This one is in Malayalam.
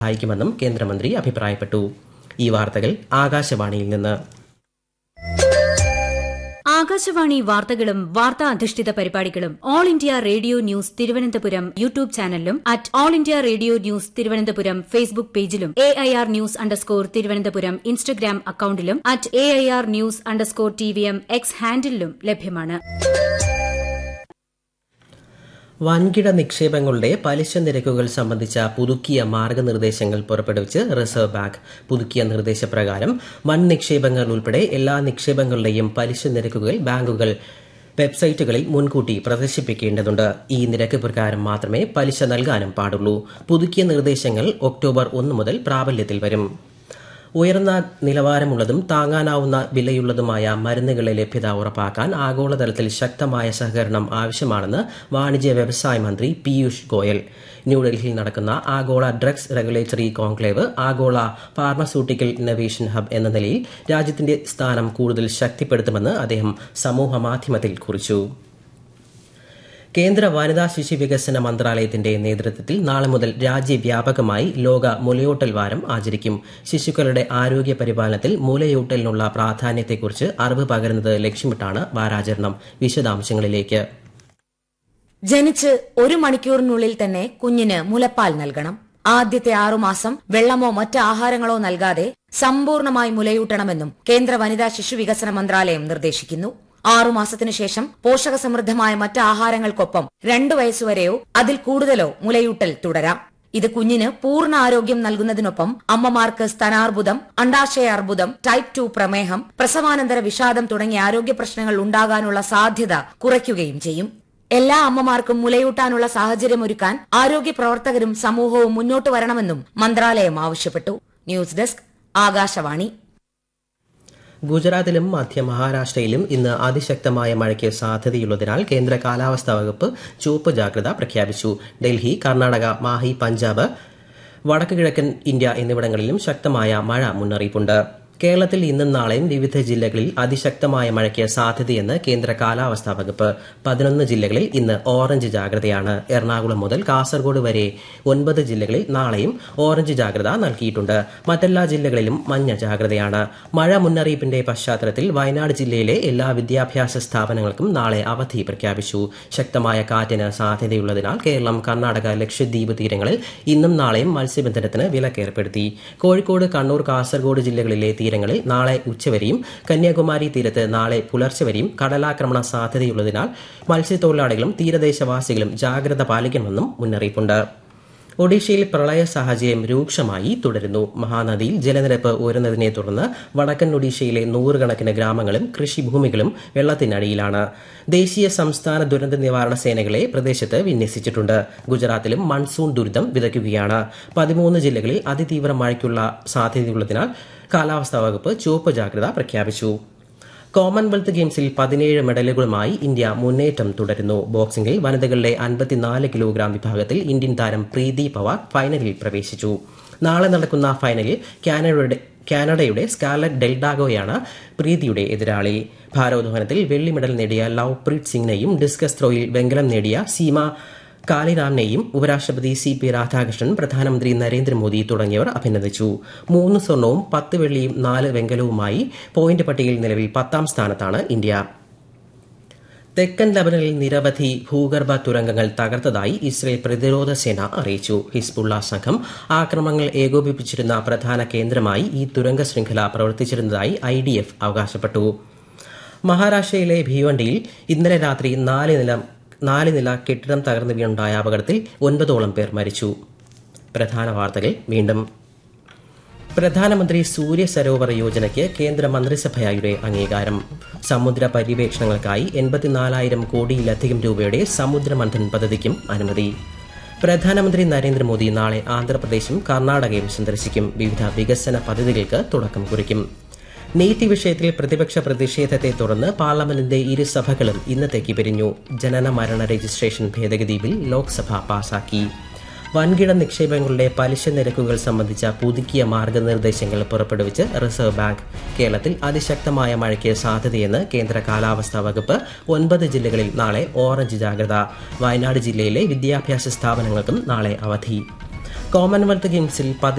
സഹായിക്കുമെന്നും കേന്ദ്രമന്ത്രി അഭിപ്രായപ്പെട്ടു ഈ വാർത്തകൾ ആകാശവാണിയിൽ നിന്ന് ആകാശവാണി വാർത്തകളും വാർത്താ അധിഷ്ഠിത പരിപാടികളും All India Radio news Thiruvananthapuram YouTube ചാനലിലും at All India Radio news Thiruvananthapuram Facebook പേജിലും A I R news underscore Thiruvananthapuram Instagram അക്കൌണ്ടിലും at A I R news underscore T V M X ഹാൻഡിലും ലഭ്യമാണ് വൻകിട നിക്ഷേപങ്ങളുടെ പലിശ നിരക്കുകൾ സംബന്ധിച്ച പുതുക്കിയ മാർഗനിർദ്ദേശങ്ങൾ പുറപ്പെടുവിച്ച് റിസർവ് ബാങ്ക് പുതുക്കിയ നിർദ്ദേശപ്രകാരം വൻ നിക്ഷേപങ്ങൾ ഉൾപ്പെടെ എല്ലാ നിക്ഷേപങ്ങളുടെയും പലിശ നിരക്കുകൾ ബാങ്കുകൾ വെബ്സൈറ്റുകളിൽ മുൻകൂട്ടി പ്രദർശിപ്പിക്കേണ്ടതുണ്ട് ഈ നിരക്ക് പ്രകാരം മാത്രമേ പലിശ നൽകാനും പാടുള്ളൂ പുതുക്കിയ നിർദ്ദേശങ്ങൾ ഒക്ടോബർ ഒന്ന് മുതൽ പ്രാബല്യത്തിൽ വരും ഉയർന്ന നിലവാരമുള്ളതും താങ്ങാനാവുന്ന വിലയുള്ളതുമായ മരുന്നുകളുടെ ലഭ്യത ഉറപ്പാക്കാൻ ആഗോളതലത്തിൽ ശക്തമായ സഹകരണം ആവശ്യമാണെന്ന് വാണിജ്യ വ്യവസായ മന്ത്രി പീയൂഷ് ഗോയൽ ന്യൂഡൽഹിയിൽ നടക്കുന്ന ആഗോള ഡ്രഗ്സ് റെഗുലേറ്ററി കോൺക്ലേവ് ആഗോള ഫാർമസ്യൂട്ടിക്കൽ ഇന്നവേഷൻ ഹബ് എന്ന നിലയിൽ രാജ്യത്തിന്റെ സ്ഥാനം കൂടുതൽ ശക്തിപ്പെടുത്തുമെന്ന് അദ്ദേഹം സമൂഹമാധ്യമത്തിൽ കുറിച്ചു കേന്ദ്ര വനിതാ ശിശു വികസന മന്ത്രാലയത്തിന്റെ നേതൃത്വത്തിൽ നാളെ മുതൽ രാജ്യവ്യാപകമായി ലോക മുലയൂട്ടൽ വാരം ആചരിക്കും ശിശുക്കളുടെ ആരോഗ്യ പരിപാലനത്തിൽ മുലയൂട്ടലിനുള്ള പ്രാധാന്യത്തെക്കുറിച്ച് അറിവ് പകരുന്നത് ലക്ഷ്യമിട്ടാണ് വാരാചരണം വിശദാംശങ്ങളിലേക്ക് ജനിച്ച് ഒരു മണിക്കൂറിനുള്ളിൽ തന്നെ കുഞ്ഞിന് മുലപ്പാൽ നൽകണം ആദ്യത്തെ ആറുമാസം വെള്ളമോ മറ്റ് ആഹാരങ്ങളോ നൽകാതെ സമ്പൂർണമായി മുലയൂട്ടണമെന്നും കേന്ദ്ര വനിതാ ശിശു വികസന മന്ത്രാലയം നിർദ്ദേശിക്കുന്നു ആറുമാസത്തിനു ശേഷം പോഷകസമൃദ്ധമായ മറ്റ് ആഹാരങ്ങൾക്കൊപ്പം രണ്ടു വയസ്സുവരെയോ അതിൽ കൂടുതലോ മുലയൂട്ടൽ തുടരാം ഇത് കുഞ്ഞിന് പൂർണ്ണ ആരോഗ്യം നൽകുന്നതിനൊപ്പം അമ്മമാർക്ക് സ്തനാർബുദം അണ്ടാശയ അർബുദം ടൈപ്പ് ടു പ്രമേഹം പ്രസവാനന്തര വിഷാദം തുടങ്ങിയ ആരോഗ്യ പ്രശ്നങ്ങൾ ഉണ്ടാകാനുള്ള സാധ്യത കുറയ്ക്കുകയും ചെയ്യും എല്ലാ അമ്മമാർക്കും മുലയൂട്ടാനുള്ള സാഹചര്യമൊരുക്കാൻ ആരോഗ്യ പ്രവർത്തകരും സമൂഹവും മുന്നോട്ട് വരണമെന്നും മന്ത്രാലയം ആവശ്യപ്പെട്ടു ന്യൂസ് ഡെസ്ക് ആകാശവാണി ഗുജറാത്തിലും മധ്യ മഹാരാഷ്ട്രയിലും ഇന്ന് അതിശക്തമായ മഴയ്ക്ക് സാധ്യതയുള്ളതിനാൽ കേന്ദ്ര കാലാവസ്ഥാ വകുപ്പ് ചുവപ്പ് ജാഗ്രത പ്രഖ്യാപിച്ചു ഡൽഹി കർണാടക മാഹി പഞ്ചാബ് വടക്ക് കിഴക്കൻ ഇന്ത്യ എന്നിവിടങ്ങളിലും ശക്തമായ മഴ മുന്നറിയിപ്പുണ്ട് കേരളത്തിൽ ഇന്നും നാളെയും വിവിധ ജില്ലകളിൽ അതിശക്തമായ മഴയ്ക്ക് സാധ്യതയെന്ന് കേന്ദ്ര കാലാവസ്ഥാ വകുപ്പ് പതിനൊന്ന് ജില്ലകളിൽ ഇന്ന് ഓറഞ്ച് ജാഗ്രതയാണ് എറണാകുളം മുതൽ കാസർഗോഡ് വരെ ഒൻപത് ജില്ലകളിൽ നാളെയും ഓറഞ്ച് ജാഗ്രത നൽകിയിട്ടുണ്ട് മറ്റെല്ലാ ജില്ലകളിലും മഞ്ഞ ജാഗ്രതയാണ് മഴ മുന്നറിയിപ്പിന്റെ പശ്ചാത്തലത്തിൽ വയനാട് ജില്ലയിലെ എല്ലാ വിദ്യാഭ്യാസ സ്ഥാപനങ്ങൾക്കും നാളെ അവധി പ്രഖ്യാപിച്ചു ശക്തമായ കാറ്റിന് സാധ്യതയുള്ളതിനാൽ കേരളം കർണാടക ലക്ഷദ്വീപ് തീരങ്ങളിൽ ഇന്നും നാളെയും മത്സ്യബന്ധനത്തിന് വിലക്കേർപ്പെടുത്തി കോഴിക്കോട് കണ്ണൂർ കാസർഗോഡ് ജില്ലകളിലെ തീരങ്ങളിൽ നാളെ ഉച്ചവരെയും കന്യാകുമാരി തീരത്ത് നാളെ പുലർച്ചെ വരെയും കടലാക്രമണ സാധ്യതയുള്ളതിനാൽ മത്സ്യത്തൊഴിലാളികളും തീരദേശവാസികളും ജാഗ്രത പാലിക്കണമെന്നും മുന്നറിയിപ്പുണ്ട് ഒഡീഷയിൽ പ്രളയ സാഹചര്യം രൂക്ഷമായി തുടരുന്നു മഹാനദിയിൽ ജലനിരപ്പ് ഉയരുന്നതിനെ തുടർന്ന് വടക്കൻ ഒഡീഷയിലെ നൂറുകണക്കിന് ഗ്രാമങ്ങളും കൃഷിഭൂമികളും വെള്ളത്തിനടിയിലാണ് ദേശീയ സംസ്ഥാന ദുരന്ത നിവാരണ സേനകളെ പ്രദേശത്ത് വിന്യസിച്ചിട്ടുണ്ട് ഗുജറാത്തിലും മൺസൂൺ ദുരിതം വിതയ്ക്കുകയാണ് പതിമൂന്ന് ജില്ലകളിൽ അതിതീവ്ര മഴയ്ക്കുള്ള സാധ്യതയുള്ളതിനാൽ കാലാവസ്ഥാ വകുപ്പ് ചുവപ്പ് ജാഗ്രത പ്രഖ്യാപിച്ചു കോമൺവെൽത്ത് ഗെയിംസിൽ പതിനേഴ് മെഡലുകളുമായി ഇന്ത്യ മുന്നേറ്റം തുടരുന്നു ബോക്സിംഗിൽ വനിതകളുടെ അൻപത്തിനാല് കിലോഗ്രാം വിഭാഗത്തിൽ ഇന്ത്യൻ താരം പ്രീതി പവാർ ഫൈനലിൽ പ്രവേശിച്ചു നാളെ നടക്കുന്ന ഫൈനലിൽ കാനഡയുടെ കാനഡയുടെ സ്കാലറ്റ് ഡെൽഡാഗോയാണ് പ്രീതിയുടെ എതിരാളി ഭാരോദ്വഹനത്തിൽ വെള്ളി മെഡൽ നേടിയ ലവ്പ്രീത് സിംഗിനെയും ഡിസ്കസ് ത്രോയിൽ വെങ്കലം നേടിയ സീമ കാലിറാമിനെയും ഉപരാഷ്ട്രപതി സി പി രാധാകൃഷ്ണൻ പ്രധാനമന്ത്രി നരേന്ദ്രമോദി തുടങ്ങിയവർ അഭിനന്ദിച്ചു മൂന്ന് സ്വർണവും പത്ത് വെള്ളിയും നാല് വെങ്കലവുമായി പോയിന്റ് പട്ടികയിൽ നിലവിൽ പത്താം സ്ഥാനത്താണ് ഇന്ത്യ തെക്കൻ ലബനനിൽ നിരവധി ഭൂഗർഭ തുരങ്കങ്ങൾ തകർത്തതായി ഇസ്രയേൽ പ്രതിരോധ സേന അറിയിച്ചു ഹിസ്ബുള്ള സംഘം ആക്രമണങ്ങൾ ഏകോപിപ്പിച്ചിരുന്ന പ്രധാന കേന്ദ്രമായി ഈ തുരങ്ക ശൃംഖല പ്രവർത്തിച്ചിരുന്നതായി ഐ ഡി എഫ് അവകാശപ്പെട്ടു മഹാരാഷ്ട്രയിലെ ഭീവണ്ടിയിൽ ഇന്നലെ രാത്രി നാല് നില നാല് നില കെട്ടിടം തകർന്നു വീണുണ്ടായ അപകടത്തിൽ ഒൻപതോളം പേർ മരിച്ചു പ്രധാന വാർത്തകൾ വീണ്ടും പ്രധാനമന്ത്രി സൂര്യ സരോവർ യോജനയ്ക്ക് കേന്ദ്ര മന്ത്രിസഭയുടെ അംഗീകാരം സമുദ്ര പര്യവേക്ഷണങ്ങൾക്കായി എൺപത്തിനാലായിരം കോടിയിലധികം രൂപയുടെ സമുദ്രമന്ഥൻ പദ്ധതിക്കും അനുമതി പ്രധാനമന്ത്രി നരേന്ദ്രമോദി നാളെ ആന്ധ്രാപ്രദേശും കർണാടകയും സന്ദർശിക്കും വിവിധ വികസന പദ്ധതികൾക്ക് തുടക്കം കുറിക്കും നീറ്റ് വിഷയത്തിൽ പ്രതിപക്ഷ പ്രതിഷേധത്തെ തുടർന്ന് പാർലമെന്റിന്റെ ഇരുസഭകളും ഇന്നത്തേക്ക് പിരിഞ്ഞു ജനന മരണ രജിസ്ട്രേഷൻ ഭേദഗതി ബിൽ ലോക്സഭ പാസാക്കി വൻകിട നിക്ഷേപങ്ങളുടെ പലിശ നിരക്കുകൾ സംബന്ധിച്ച പുതുക്കിയ മാർഗനിർദ്ദേശങ്ങൾ പുറപ്പെടുവിച്ച് റിസർവ് ബാങ്ക് കേരളത്തിൽ അതിശക്തമായ മഴയ്ക്ക് സാധ്യതയെന്ന് കേന്ദ്ര കാലാവസ്ഥാ വകുപ്പ് ഒൻപത് ജില്ലകളിൽ നാളെ ഓറഞ്ച് ജാഗ്രത വയനാട് ജില്ലയിലെ വിദ്യാഭ്യാസ സ്ഥാപനങ്ങൾക്കും നാളെ അവധി കോമൺവെൽത്ത് ഗെയിംസിൽ